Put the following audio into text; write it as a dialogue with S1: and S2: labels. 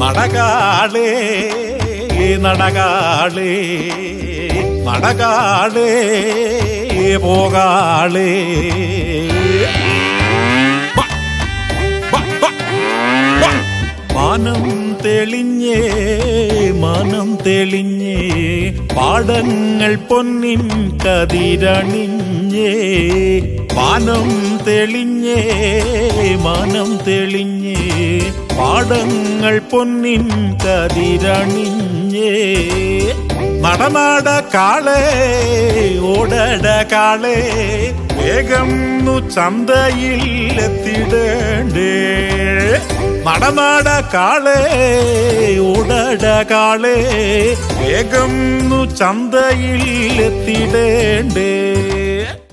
S1: നടകാളേ നടകാളേ നടകാളേ പോകാളേ ബ, ബ, ബ, ബ. മാനം തെളിഞ്ഞേ മാനം തെളിഞ്ഞേ പാടങ്ങൾ പൊന്നിൻ കതിരണിഞ്ഞേ മാനം തെളിഞ്ഞേ മാനം തെളിഞ്ഞേ പാടങ്ങൾ പൊന്നിൻ കതിരണിഞ്ഞേ നടനാട കാളേ ഓടട കാളേ വേഗം ന്നു ചന്തയിൽ എത്തിടേണ്ടേ നടനാട കാളേ ഓടട കാളേ വേഗം ന്നു ചന്തയിൽ എത്തിടേണ്ടേ